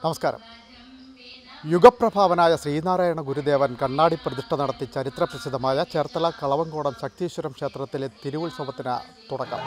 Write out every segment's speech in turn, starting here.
നമസ്കാരം യുഗപ്രഭാവനായ ശ്രീനാരായണ ഗുരുദേവൻ കണ്ണാടി പ്രതിഷ്ഠ നടത്തി ചരിത്രപ്രസിദ്ധമായ ചേർത്തല കളവങ്കോടം ശക്തീശ്വരം ക്ഷേത്രത്തിലെ തിരുവുത്സവത്തിന് തുടക്കം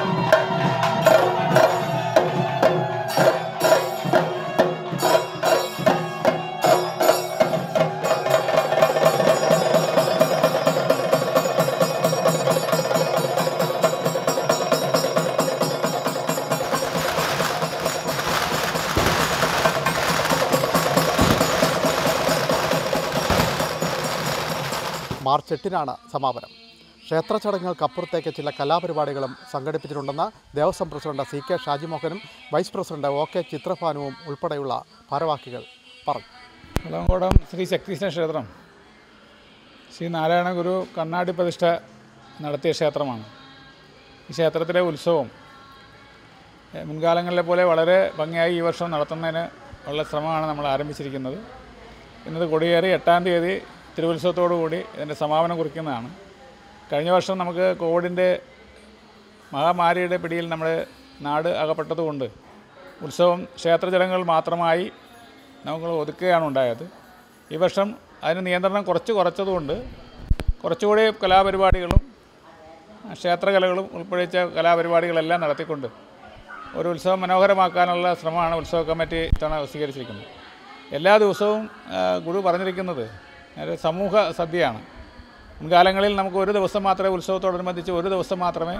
മാർച്ച് എട്ടിനാണ് സമാപനം ക്ഷേത്ര ചടങ്ങുകൾക്കപ്പുറത്തേക്ക് ചില കലാപരിപാടികളും സംഘടിപ്പിച്ചിട്ടുണ്ടെന്ന് ദേവസ്വം പ്രസിഡന്റ് സി കെ ഷാജിമോഹനും വൈസ് പ്രസിഡന്റ് ഒ കെ ചിത്രഭാനുവും ഉൾപ്പെടെയുള്ള ഭാരവാഹികൾ പറഞ്ഞു കളങ്കോടം ശ്രീ ശക്തീശ്വര ക്ഷേത്രം ശ്രീ നാരായണ ഗുരു കണ്ണാടി പ്രതിഷ്ഠ നടത്തിയ ക്ഷേത്രമാണ് ഈ ക്ഷേത്രത്തിലെ ഉത്സവം എഹ്, മുൻകാലങ്ങളിലെ പോലെ വളരെ ഭംഗിയായി ഈ വർഷം നടത്തുന്നതിന് ഉള്ള ശ്രമമാണ് നമ്മൾ ആരംഭിച്ചിരിക്കുന്നത് ഇന്നത് കൊടിയേറി എട്ടാം തീയതി തിരുവുത്സവത്തോടു കൂടി ഇതിൻ്റെ സമാപനം കുറിക്കുന്നതാണ് കഴിഞ്ഞ വർഷം നമുക്ക് കോവിഡിൻ്റെ മഹാമാരിയുടെ പിടിയിൽ നമ്മുടെ നാട് അകപ്പെട്ടതുകൊണ്ട് ഉത്സവം ക്ഷേത്ര ചടങ്ങുകൾ മാത്രമായി നമുക്ക് ഒതുക്കുകയാണ് ഉണ്ടായത് ഈ വർഷം അതിന് നിയന്ത്രണം കുറച്ച് കുറച്ചതുകൊണ്ട് കുറച്ചുകൂടി കലാപരിപാടികളും ക്ഷേത്രകലകളും ഉൾപ്പെടിച്ച കലാപരിപാടികളെല്ലാം നടത്തിക്കൊണ്ട് ഒരു ഉത്സവം മനോഹരമാക്കാനുള്ള ശ്രമമാണ് ഉത്സവ കമ്മിറ്റി ഇത്തവണ സ്വീകരിച്ചിരിക്കുന്നത് എല്ലാ ദിവസവും ആ, ഗുരു പറഞ്ഞിരിക്കുന്നത് ഒരു സമൂഹ സദ്യയാണ് മുൻകാലങ്ങളിൽ നമുക്ക് ഒരു ദിവസം മാത്രമേ ഉത്സവത്തോടനുബന്ധിച്ച് ഒരു ദിവസം മാത്രമേ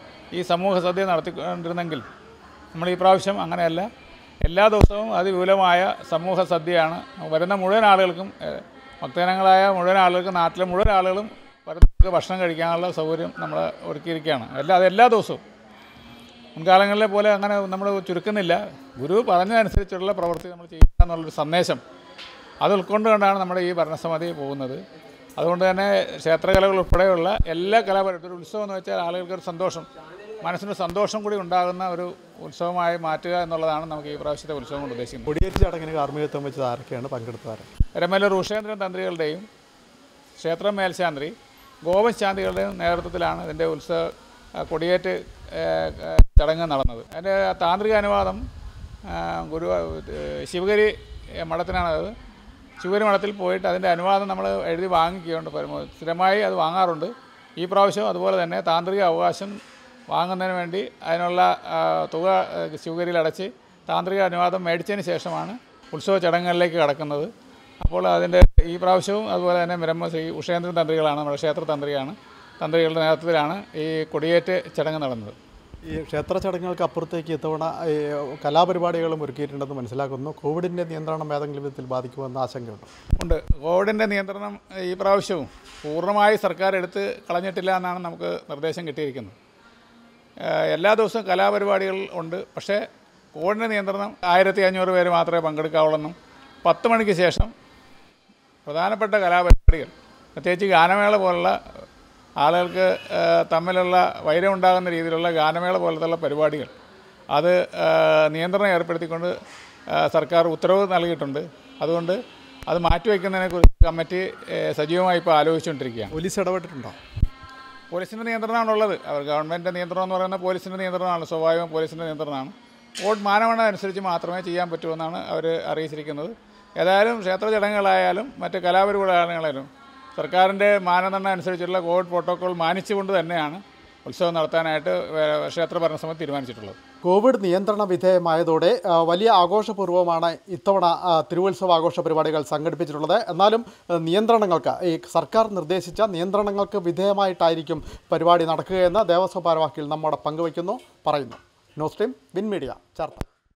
ഈ സമൂഹ സദ്യ നടത്തിക്കൊണ്ടിരുന്നെങ്കിൽ നമ്മൾ ഈ പ്രാവശ്യം അങ്ങനെയല്ല എല്ലാ ദിവസവും അതിവിപുലമായ സമൂഹ സദ്യയാണ് വരുന്ന മുഴുവൻ ആളുകൾക്കും ഏഹ്, ഭക്തജനങ്ങളായ മുഴുവൻ ആളുകൾക്കും നാട്ടിലെ മുഴുവൻ ആളുകളും വരുന്നവർക്ക് ഭക്ഷണം കഴിക്കാനുള്ള സൗകര്യം നമ്മൾ ഒരുക്കിയിരിക്കുകയാണ് എല്ലാ അത് എല്ലാ ദിവസവും മുൻകാലങ്ങളിലെ പോലെ അങ്ങനെ നമ്മൾ ചുരുക്കുന്നില്ല ഗുരു പറഞ്ഞതനുസരിച്ചുള്ള പ്രവൃത്തി നമ്മൾ ചെയ്യുക എന്നുള്ളൊരു സന്ദേശം അത് ഉൾക്കൊണ്ടുകൊണ്ടാണ് നമ്മുടെ ഈ ഭരണസമിതി പോകുന്നത് അതുകൊണ്ട് തന്നെ ക്ഷേത്രകലകൾ ഉൾപ്പെടെയുള്ള എല്ലാ കലാപരിപാടി ഒരു ഉത്സവം എന്ന് വെച്ചാൽ ആളുകൾക്കൊരു സന്തോഷം മനസ്സിന് സന്തോഷം കൂടി ഉണ്ടാകുന്ന ഒരു ഉത്സവമായി മാറ്റുക എന്നുള്ളതാണ് നമുക്ക് ഈ പ്രാവശ്യത്തെ ഉത്സവം കൊണ്ട് ഉദ്ദേശിക്കുന്നത് കൊടിയേറ്റ് ചടങ്ങിന് കാർമ്മികത്വം വെച്ചത് ആരൊക്കെയാണ് പങ്കെടുത്തവർ രമേലൂർ ഉഷേന്ദ്രൻ തന്ത്രികളുടെയും ക്ഷേത്രം മേൽശാന്തി ഗോവൻ ശാന്തികളുടെയും നേതൃത്വത്തിലാണ് ഇതിൻ്റെ ഉത്സവ ആ, കൊടിയേറ്റ് ഏ, ഏ, ചടങ്ങ് നടന്നത് അതിൻ്റെ താന്ത്രിക അനുവാദം ആ, ഗുരു ഏ, ശിവഗിരി ഏ, മഠത്തിനാണ് അത് ശിവഗിരി മഠത്തിൽ പോയിട്ട് അതിൻ്റെ അനുവാദം നമ്മൾ എഴുതി വാങ്ങിക്കുകയുണ്ട് പരമാവധി സ്ഥിരമായി അത് വാങ്ങാറുണ്ട് ഈ പ്രാവശ്യം അതുപോലെ തന്നെ താന്ത്രിക അവകാശം വാങ്ങുന്നതിന് വേണ്ടി അതിനുള്ള ആ, തുക ഏ, ശിവഗിരിയിൽ അടച്ച് താന്ത്രിക അനുവാദം മേടിച്ചതിന് ശേഷമാണ് ഉത്സവ ചടങ്ങുകളിലേക്ക് കടക്കുന്നത് അപ്പോൾ അതിൻ്റെ ഈ പ്രാവശ്യവും അതുപോലെ തന്നെ ബ്രഹ്മ ശ്രീ ഉഷേന്ദ്രൻ തന്ത്രികളാണ് നമ്മുടെ ക്ഷേത്ര തന്ത്രിയാണ് തന്ത്രികളുടെ നേതൃത്വത്തിലാണ് ഈ കൊടിയേറ്റ് ചടങ്ങ് നടന്നത് ഈ ക്ഷേത്ര ചടങ്ങുകൾക്ക് അപ്പുറത്തേക്ക് ഇത്തവണ ഈ കലാപരിപാടികളും ഒരുക്കിയിട്ടുണ്ടെന്ന് മനസ്സിലാക്കുന്നു കോവിഡിൻ്റെ നിയന്ത്രണം ഏതെങ്കിലും വിധത്തിൽ ബാധിക്കുമെന്ന് ആശങ്കയുണ്ട് ഉണ്ട് കോവിഡിൻ്റെ നിയന്ത്രണം ഈ പ്രാവശ്യവും പൂർണ്ണമായി സർക്കാർ എടുത്ത് കളഞ്ഞിട്ടില്ല എന്നാണ് നമുക്ക് നിർദ്ദേശം കിട്ടിയിരിക്കുന്നത് ഏഹ് എല്ലാ ദിവസവും കലാപരിപാടികൾ ഉണ്ട് പക്ഷേ കോവിഡിൻ്റെ നിയന്ത്രണം ആയിരത്തി അഞ്ഞൂറ് പേര് മാത്രമേ പങ്കെടുക്കാവുള്ളൂ പത്ത് മണിക്ക് ശേഷം പ്രധാനപ്പെട്ട കലാപരിപാടികൾ പ്രത്യേകിച്ച് ഗാനമേള പോലുള്ള ആളുകൾക്ക് ഏഹ് തമ്മിലുള്ള വൈരം ഉണ്ടാകുന്ന രീതിയിലുള്ള ഗാനമേള പോലത്തുള്ള പരിപാടികൾ അത് ഏഹ് നിയന്ത്രണം ഏർപ്പെടുത്തിക്കൊണ്ട് ഏഹ് സർക്കാർ ഉത്തരവ് നൽകിയിട്ടുണ്ട് അതുകൊണ്ട് അത് മാറ്റിവെക്കുന്നതിനെക്കുറിച്ച് കമ്മിറ്റി ഏഹ് സജീവമായി ഇപ്പോൾ ആലോചിച്ചുകൊണ്ടിരിക്കുകയാണ് പോലീസ് ഇടപെട്ടിട്ടുണ്ടോ പോലീസിൻ്റെ നിയന്ത്രണമാണുള്ളത് അവർ ഗവൺമെൻറ്റിൻ്റെ നിയന്ത്രണം എന്ന് പറയുന്നത് പോലീസിൻ്റെ നിയന്ത്രണമാണ് സ്വാഭാവികം പോലീസിൻ്റെ നിയന്ത്രണമാണ് വോട്ട് മാനവണ്ണം അനുസരിച്ച് മാത്രമേ ചെയ്യാൻ പറ്റുമെന്നാണ് അവർ അറിയിച്ചിരിക്കുന്നത് ഏതായാലും ക്ഷേത്ര ചടങ്ങുകളായാലും മറ്റ് കലാപരിപാടികളായാലും സർക്കാരിൻ്റെ മാനദണ്ഡം അനുസരിച്ചുള്ള കോവിഡ് പ്രോട്ടോക്കോൾ മാനിച്ചുകൊണ്ട് തന്നെയാണ് ഉത്സവം നടത്താനായിട്ട് വേ- ക്ഷേത്ര ഭരണസമിതി തീരുമാനിച്ചിട്ടുള്ളത് കോവിഡ് നിയന്ത്രണ വിധേയമായതോടെ ആ, വലിയ ആഘോഷപൂർവ്വമാണ് ഇത്തവണ ആ, തിരുവുത്സവ ആഘോഷ പരിപാടികൾ സംഘടിപ്പിച്ചിട്ടുള്ളത് എന്നാലും ആ, നിയന്ത്രണങ്ങൾക്ക് ഈ സർക്കാർ നിർദ്ദേശിച്ച നിയന്ത്രണങ്ങൾക്ക് വിധേയമായിട്ടായിരിക്കും പരിപാടി നടക്കുകയെന്ന് ദേവസ്വം ഭാരവാഹികൾ നമ്മോട് പങ്കുവയ്ക്കുന്നു പറയുന്നു ന്യൂസ് ടീം വിൻ മീഡിയ ചേർത്ത